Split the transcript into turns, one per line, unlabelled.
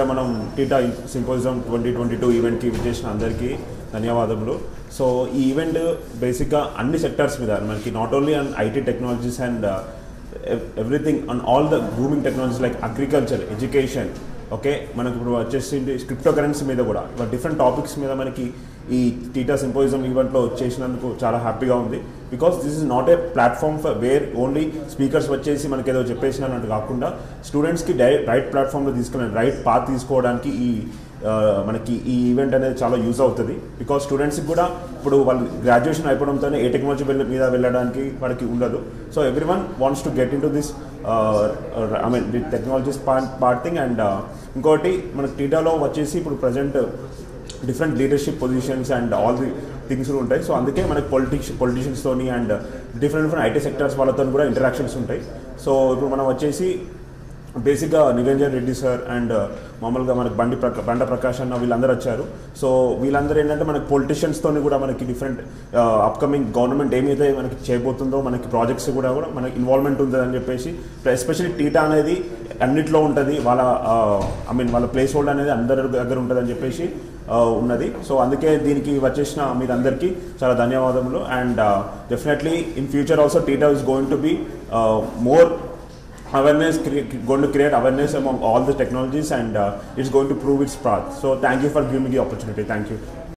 మనం TITA symposium twenty twenty two ఈవెంట్కి విచ్చేసిన అందరికీ ధన్యవాదములు సో ఈ ఈవెంట్ బేసిక్గా అన్ని సెక్టార్స్ మీద మనకి not only and IT technologies and everything on all the booming technologies like agriculture education okay మనకు ఇప్పుడు వచ్చేసి క్రిప్టో కరెన్సీ మీద కూడా డిఫరెంట్ టాపిక్స్ మీద మనకి ఈ టీటా సింపోజియం ఈవెంట్లో చేసినందుకు చాలా హ్యాపీగా ఉంది because this is not a platform for where only speakers వచ్చేసి మనకి ఏదో చెప్పేసినట్టు కాకుండా స్టూడెంట్స్కి డై రైట్ ప్లాట్ఫామ్లో తీసుకెళ్ళి రైట్ పాత్ తీసుకోవడానికి ఈ ఆ, మనకి ఈ ఈవెంట్ అనేది చాలా యూజ్ అవుతుంది బికాస్ స్టూడెంట్స్కి కూడా ఇప్పుడు వాళ్ళు గ్రాడ్యుయేషన్ అయిపోవడంతోనే ఏ టెక్నాలజీ మీద వెళ్ళడానికి వాడికి ఉండదు so every one wants to get in to this I mean the technologies part part thing and ఇంకోటి మనకి టీటాలో వచ్చేసి ఇప్పుడు present different leadership positions and all the things కూడా ఉంటాయి సో అందుకే మనకి పొలిటిక్స్ పొలిటీషియన్స్తోని and different different IT sectors వాళ్ళతో కూడా ఇంటరాక్షన్స్ ఉంటాయి సో ఇప్పుడు మనం వచ్చేసి బేసిక్గా నిరంజన్ రెడ్డి సార్ అండ్ మామూలుగా మనకి బండి ప్రకా బండ ప్రకాష్ అన్న వీళ్ళందరూ వచ్చారు సో వీళ్ళందరూ ఏంటంటే మనకి పొలిటీషియన్స్తోని కూడా మనకి డిఫరెంట్ అప్కమింగ్ గవర్నమెంట్ ఏమైతే మనకి చేయబోతుందో మనకి ప్రాజెక్ట్స్ కూడా కూడా మనకి ఇన్వాల్వ్మెంట్ ఉంటుందని చెప్పేసి ఎస్పెషల్లీ టీటా అనేది అన్నిట్లో ఉంటుంది వాళ్ళ ఐ మీన్ వాళ్ళ ప్లేస్ హోల్డ్ అనేది అందరి దగ్గర ఉంటుందని చెప్పేసి ఆ, ఉన్నది సో అందుకే దీనికి వచ్చేసిన మీరందరికీ చాలా ధన్యవాదములు and definitely in future also TITA is going to be more awareness cre- going to create awareness among all the technologies and uh, it's going to prove its path so thank you for giving me the opportunity thank you